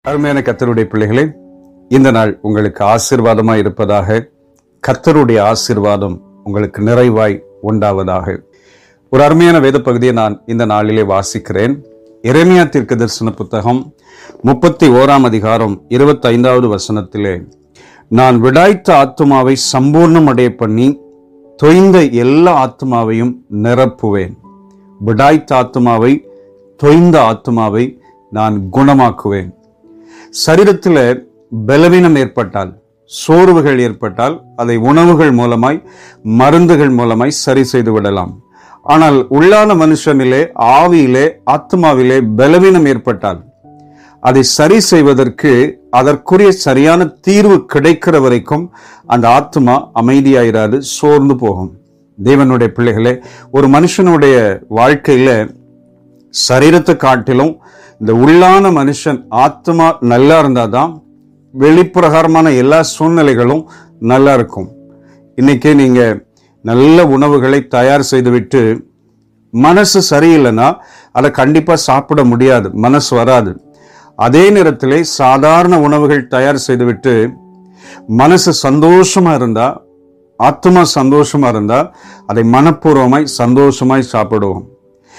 அருமையான கத்தருடைய பிள்ளைகளே இந்த நாள் உங்களுக்கு ஆசீர்வாதமாய் இருப்பதாக கத்தருடைய ஆசீர்வாதம் உங்களுக்கு நிறைவாய் உண்டாவதாக ஒரு அருமையான வேத பகுதியை நான் இந்த நாளிலே வாசிக்கிறேன் எரேமியா தீர்க்க தரிசன புத்தகம் முப்பத்தி ஓராம் அதிகாரம் இருபத்தைந்தாவது வசனத்திலே நான் விடாய்த்த ஆத்துமாவை சம்பூர்ணம் அடைய பண்ணி தொய்ந்த எல்லா ஆத்துமாவையும் நிரப்புவேன் விடாய்த்த ஆத்துமாவை தொய்ந்த ஆத்துமாவை நான் குணமாக்குவேன் சரீரத்தில் பலவீனம் ஏற்பட்டால் சோர்வுகள் ஏற்பட்டால் அதை உணவுகள் மூலமாய் மருந்துகள் மூலமாய் சரி செய்து விடலாம் ஆனால் உள்ளான மனுஷனிலே ஆவியிலே ஆத்மாவிலே பலவீனம் ஏற்பட்டால் அதை சரி செய்வதற்கு அதற்குரிய சரியான தீர்வு கிடைக்கிற வரைக்கும் அந்த ஆத்மா அமைதியாயிராது சோர்ந்து போகும் தேவனுடைய பிள்ளைகளே ஒரு மனுஷனுடைய வாழ்க்கையில சரீரத்தை காட்டிலும் இந்த உள்ளான மனுஷன் ஆத்மா நல்லா இருந்தாதான் வெளிப்பிரகாரமான எல்லா சூழ்நிலைகளும் நல்லா இருக்கும் இன்னைக்கே நீங்க நல்ல உணவுகளை தயார் செய்துவிட்டு மனசு சரியில்லைன்னா அதை கண்டிப்பா சாப்பிட முடியாது மனசு வராது அதே நேரத்திலே சாதாரண உணவுகள் தயார் செய்துவிட்டு மனசு சந்தோஷமா இருந்தா ஆத்மா சந்தோஷமா இருந்தா அதை மனப்பூர்வமாய் சந்தோஷமாய் சாப்பிடுவோம்